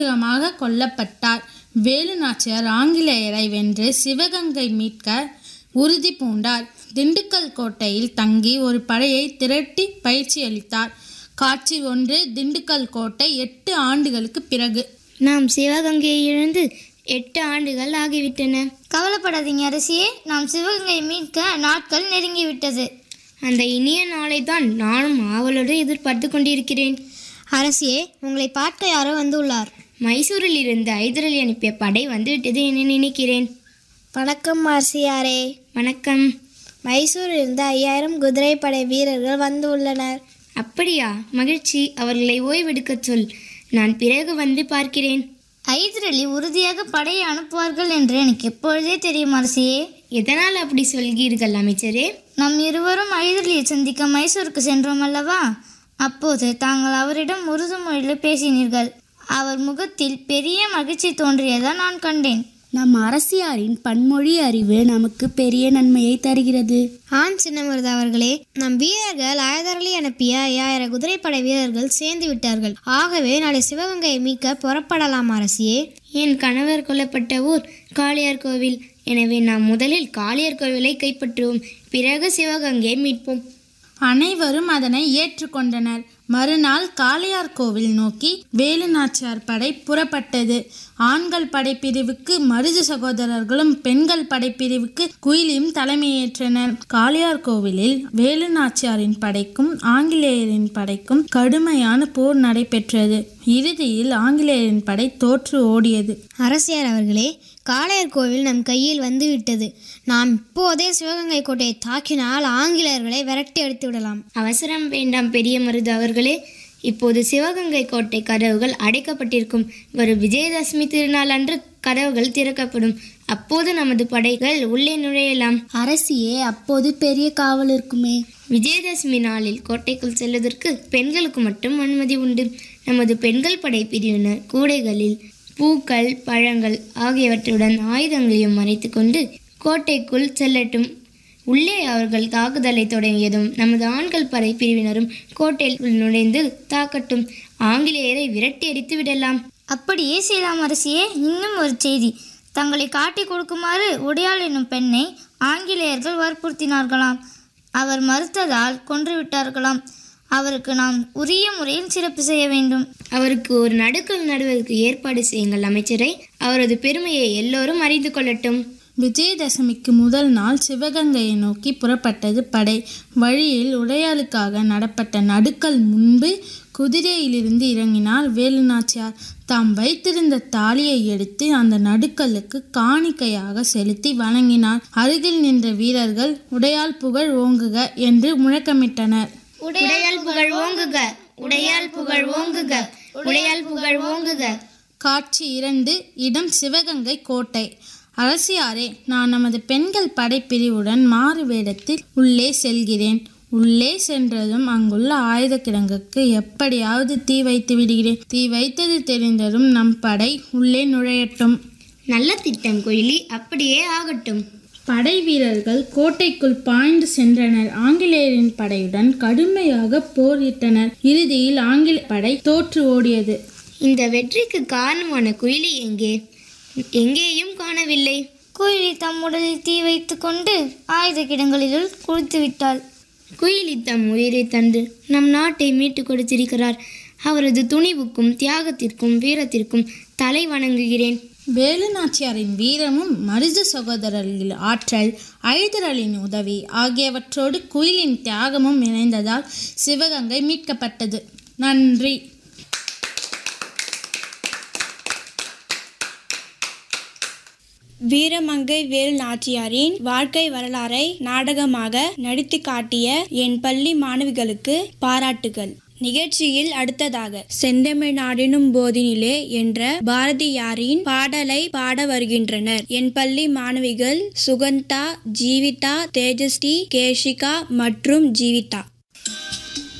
கொடூரமாக கொல்லப்பட்டார் வேலு நாச்சியார் ஆங்கிலேயரை வென்று சிவகங்கை மீட்க உறுதி பூண்டார் திண்டுக்கல் கோட்டையில் தங்கி ஒரு படையை திரட்டி பயிற்சி அளித்தார் காட்சி ஒன்று திண்டுக்கல் கோட்டை எட்டு ஆண்டுகளுக்கு பிறகு நாம் சிவகங்கையை இழந்து எட்டு ஆண்டுகள் ஆகிவிட்டன கவலைப்படாதீங்க அரசியே நாம் சிவகங்கை மீட்க நாட்கள் நெருங்கிவிட்டது அந்த இனிய நாளை தான் நானும் ஆவலோடு எதிர்பார்த்து கொண்டிருக்கிறேன் அரசியே உங்களை பார்க்க யாரோ வந்துள்ளார் மைசூரில் இருந்து ஐதர் அலி அனுப்பிய படை வந்துவிட்டது என நினைக்கிறேன் வணக்கம் அரசியாரே வணக்கம் மைசூரில் இருந்து ஐயாயிரம் குதிரைப்படை வீரர்கள் வந்து உள்ளனர் அப்படியா மகிழ்ச்சி அவர்களை ஓய்வெடுக்கச் சொல் நான் பிறகு வந்து பார்க்கிறேன் ஐதரலி உறுதியாக படையை அனுப்புவார்கள் என்று எனக்கு எப்பொழுதே தெரியும் அரசியே எதனால் அப்படி சொல்கிறீர்கள் அமைச்சரே நம் இருவரும் ஐதரலியை சந்திக்க மைசூருக்கு சென்றோம் அல்லவா அப்போது தாங்கள் அவரிடம் உருது மொழியில் பேசினீர்கள் அவர் முகத்தில் பெரிய மகிழ்ச்சி தோன்றியதை நான் கண்டேன் நம் அரசியாரின் பன்மொழி அறிவு நமக்கு பெரிய நன்மையை தருகிறது ஆண் சின்னமருது அவர்களே நம் வீரர்கள் ஆயுதரளி அனுப்பிய ஐயாயிரம் குதிரைப்படை வீரர்கள் சேர்ந்து விட்டார்கள் ஆகவே நாளை சிவகங்கையை மீட்க புறப்படலாம் அரசியே என் கணவர் கொல்லப்பட்ட ஊர் காளியார் கோவில் எனவே நாம் முதலில் காளியார் கோவிலை கைப்பற்றுவோம் பிறகு சிவகங்கையை மீட்போம் அனைவரும் அதனை ஏற்றுக்கொண்டனர் மறுநாள் காளையார் கோவில் நோக்கி வேலு நாச்சியார் படை புறப்பட்டது ஆண்கள் படைப்பிரிவுக்கு மருது சகோதரர்களும் பெண்கள் படைப்பிரிவுக்கு குயிலியும் தலைமையேற்றனர் காளையார் கோவிலில் வேலு நாச்சியாரின் படைக்கும் ஆங்கிலேயரின் படைக்கும் கடுமையான போர் நடைபெற்றது இறுதியில் ஆங்கிலேயரின் படை தோற்று ஓடியது அரசியார் அவர்களே காளையர் கோவில் நம் கையில் வந்து விட்டது நாம் இப்போதே சிவகங்கை கோட்டையை தாக்கினால் ஆங்கிலேயர்களை விரட்டி அடித்து விடலாம் அவசரம் வேண்டாம் பெரிய மருது அவர்களே இப்போது சிவகங்கை கோட்டை கதவுகள் அடைக்கப்பட்டிருக்கும் வரும் விஜயதசமி திருநாள் அன்று கதவுகள் திறக்கப்படும் அப்போது நமது படைகள் உள்ளே நுழையலாம் அரசியே அப்போது பெரிய காவல் இருக்குமே விஜயதசமி நாளில் கோட்டைக்குள் செல்வதற்கு பெண்களுக்கு மட்டும் அனுமதி உண்டு நமது பெண்கள் படை பிரிவினர் கூடைகளில் பூக்கள் பழங்கள் ஆகியவற்றுடன் ஆயுதங்களையும் மறைத்துக்கொண்டு கோட்டைக்குள் செல்லட்டும் உள்ளே அவர்கள் தாக்குதலை தொடங்கியதும் நமது ஆண்கள் படை பிரிவினரும் கோட்டையில் நுழைந்து தாக்கட்டும் ஆங்கிலேயரை விரட்டி அடித்து விடலாம் அப்படியே செய்யலாம் அரசியே இன்னும் ஒரு செய்தி தங்களை காட்டி கொடுக்குமாறு உடையாள் என்னும் பெண்ணை ஆங்கிலேயர்கள் வற்புறுத்தினார்களாம் அவர் மறுத்ததால் கொன்று விட்டார்களாம் அவருக்கு நாம் உரிய முறையில் சிறப்பு செய்ய வேண்டும் அவருக்கு ஒரு நடுக்கல் நடுவதற்கு ஏற்பாடு செய்யுங்கள் அமைச்சரை அவரது பெருமையை எல்லோரும் அறிந்து கொள்ளட்டும் விஜயதசமிக்கு முதல் நாள் சிவகங்கையை நோக்கி புறப்பட்டது படை வழியில் உடையாளுக்காக நடப்பட்ட நடுக்கல் முன்பு குதிரையிலிருந்து இறங்கினார் வேலுநாச்சியார் தாம் வைத்திருந்த தாலியை எடுத்து அந்த நடுக்கல்லுக்கு காணிக்கையாக செலுத்தி வணங்கினார் அருகில் நின்ற வீரர்கள் உடையாள் புகழ் ஓங்குக என்று முழக்கமிட்டனர் உடையால் புகழ் ஓங்குக உடையால் புகழ் ஓங்குக உடையால் புகழ் ஓங்குக காட்சி இரண்டு இடம் சிவகங்கை கோட்டை அரசியாரே நான் நமது பெண்கள் படைப்பிரிவுடன் மாறு வேடத்தில் உள்ளே செல்கிறேன் உள்ளே சென்றதும் அங்குள்ள ஆயுத கிடங்குக்கு எப்படியாவது தீ வைத்து விடுகிறேன் தீ வைத்தது தெரிந்ததும் நம் படை உள்ளே நுழையட்டும் நல்ல திட்டம் குயிலி அப்படியே ஆகட்டும் படை வீரர்கள் கோட்டைக்குள் பாய்ந்து சென்றனர் ஆங்கிலேயரின் படையுடன் கடுமையாக போரிட்டனர் இறுதியில் ஆங்கில படை தோற்று ஓடியது இந்த வெற்றிக்கு காரணமான குயிலி எங்கே எங்கேயும் காணவில்லை குயிலி தம் உடலில் தீ வைத்து கொண்டு ஆயுத கிடங்களில் குளித்து விட்டாள் குயிலி தம் உயிரை தந்து நம் நாட்டை மீட்டு கொடுத்திருக்கிறார் அவரது துணிவுக்கும் தியாகத்திற்கும் வீரத்திற்கும் தலை வணங்குகிறேன் வேலு நாச்சியாரின் வீரமும் மருது சகோதரர்களின் ஆற்றல் ஐதரலின் உதவி ஆகியவற்றோடு குயிலின் தியாகமும் இணைந்ததால் சிவகங்கை மீட்கப்பட்டது நன்றி வீரமங்கை வேல் நாச்சியாரின் வாழ்க்கை வரலாறை நாடகமாக நடித்து காட்டிய என் பள்ளி மாணவிகளுக்கு பாராட்டுகள் நிகழ்ச்சியில் அடுத்ததாக செந்தமிழ் நாடினும் போதினிலே என்ற பாரதியாரின் பாடலை பாட வருகின்றனர் என் பள்ளி மாணவிகள் சுகந்தா ஜீவிதா தேஜஸ்ரீ கேஷிகா மற்றும் ஜீவிதா